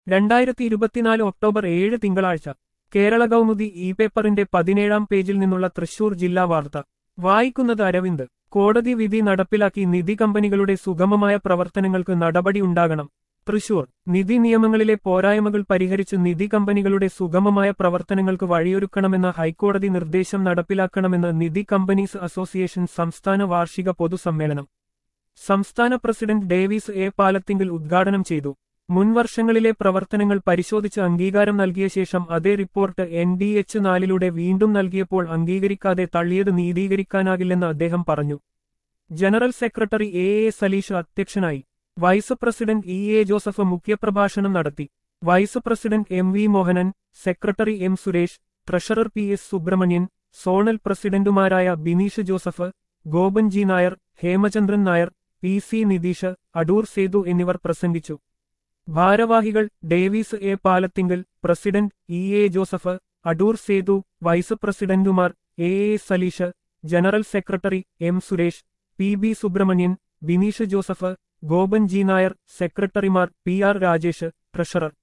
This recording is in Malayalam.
രണ്ടായിരത്തി ഇരുപത്തിനാല് ഒക്ടോബർ ഏഴ് തിങ്കളാഴ്ച കേരള കൗമുദി ഇ പേപ്പറിന്റെ പതിനേഴാം പേജിൽ നിന്നുള്ള തൃശൂർ ജില്ലാ വാർത്ത വായിക്കുന്നത് അരവിന്ദ് കോടതി വിധി നടപ്പിലാക്കി നിധി കമ്പനികളുടെ സുഗമമായ പ്രവർത്തനങ്ങൾക്ക് നടപടി ഉണ്ടാകണം തൃശൂർ നിധി നിയമങ്ങളിലെ പോരായ്മകൾ പരിഹരിച്ച് നിധി കമ്പനികളുടെ സുഗമമായ പ്രവർത്തനങ്ങൾക്ക് വഴിയൊരുക്കണമെന്ന ഹൈക്കോടതി നിർദ്ദേശം നടപ്പിലാക്കണമെന്ന് നിധി കമ്പനീസ് അസോസിയേഷൻ സംസ്ഥാന വാർഷിക പൊതുസമ്മേളനം സംസ്ഥാന പ്രസിഡന്റ് ഡേവിസ് എ പാലത്തിങ്കിൽ ഉദ്ഘാടനം ചെയ്തു മുൻവർഷങ്ങളിലെ പ്രവർത്തനങ്ങൾ പരിശോധിച്ച് അംഗീകാരം നൽകിയ ശേഷം അതേ റിപ്പോർട്ട് എൻ ഡി എച്ച് നാലിലൂടെ വീണ്ടും നൽകിയപ്പോൾ അംഗീകരിക്കാതെ തള്ളിയത് നീതീകരിക്കാനാകില്ലെന്ന് അദ്ദേഹം പറഞ്ഞു general secretary A A Saleesh അധ്യക്ഷനായി vice president E A Joseph മുഖ്യപ്രഭാഷണം നടത്തി vice president M V Mohanan secretary M Suresh treasurer P S Subrahmanyan zonal പ്രസിഡന്റുമാരായ Bineesh Joseph Gopan G Nair Hemachandran Nair P C Nitheesh Adoor Sethu എന്നിവർ പ്രസംഗിച്ചു ഭാരവാഹികൾ Davis A Palathinkal president E A Joseph Adoor Sethu vice പ്രസിഡന്റുമാർ A A Saleesh general secretary M Suresh P B Subrahmanyan Bineesh Joseph Gopan G Nair സെക്രട്ടറിമാർ പി ആർ രാജേഷ് ട്രഷറർ